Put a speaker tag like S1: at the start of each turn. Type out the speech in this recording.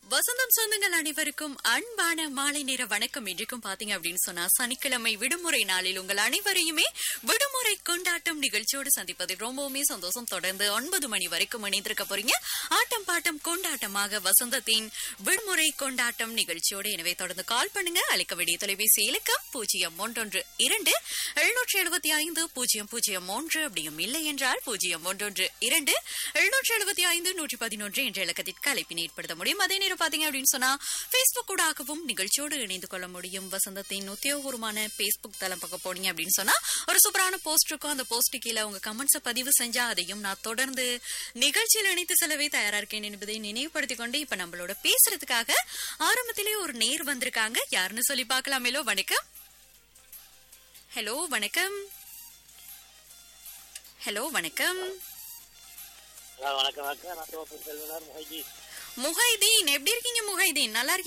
S1: வசந்தம் சொந்தங்கள் அனைவருக்கும் அன்பான மாலை நேர வணக்கம் இன்றைக்கும் பாத்தீங்க அப்படின்னு சொன்னா சனிக்கிழமை விடுமுறை நாளில் உங்கள் அனைவரையுமே விடுமுறை கொண்டாட்டம் நிகழ்ச்சியோடு சந்திப்பதில் ரொம்பவுமே சந்தோஷம் தொடர்ந்து ஒன்பது மணி வரைக்கும் இணைந்திருக்க போறீங்க ஆட்டம் பாட்டம் கொண்டாட்டமாக வசந்தத்தின் விடுமுறை கொண்டாட்டம் நிகழ்ச்சியோடு எனவே தொடர்ந்து கால் பண்ணுங்க அழைக்க வேண்டிய தொலைபேசி இலக்கம் பூஜ்ஜியம் ஒன்றொன்று இரண்டு எழுநூற்றி எழுபத்தி ஐந்து பூஜ்ஜியம் பூஜ்ஜியம் மூன்று அப்படியும் இல்லை என்றால் பூஜ்ஜியம் ஒன்றொன்று இரண்டு எழுநூற்றி எழுபத்தி ஐந்து நூற்றி பதினொன்று என்ற இலக்கத்திற்கு அழைப்பினை ஏற்படுத்த முடியும் அதே நேரம் பாத்தீங்க அப்படின்னு சொன்னா பேஸ்புக் கூடாகவும் நிகழ்ச்சியோடு இணைந்து கொள்ள முடியும் வசந்தத்தின் உத்தியோகபூர்வமான பேஸ்புக் தளம் பக்கம் போனீங்க அப்படின்னு சொன்னா ஒரு சூப்பரான போஸ்ட் இருக்கும் அந்த போஸ்ட் கீழே உங்க கமெண்ட்ஸை பதிவு செஞ்சா அதையும் நான் தொடர்ந்து நிகழ்ச்சியில் இணைத்து செல்லவே தயாரா இருக்கேன் என்பதை நினைவுபடுத்திக் கொண்டு இப்ப நம்மளோட பேசுறதுக்காக ஆரம்பத்திலே ஒரு நேர் வந்திருக்காங்க யாருன்னு சொல்லி பார்க்கலாமேலோ வணக்கம் ஹலோ வணக்கம் ஹலோ வணக்கம்
S2: ஹலோ வணக்கம் வணக்கம் நான் தோப்பு செல்வனார் மொஹிதீன்
S1: முஹைதீன் எப்படி இருக்கீங்க முஹைதீன் நல்லா இருக்கீங்களா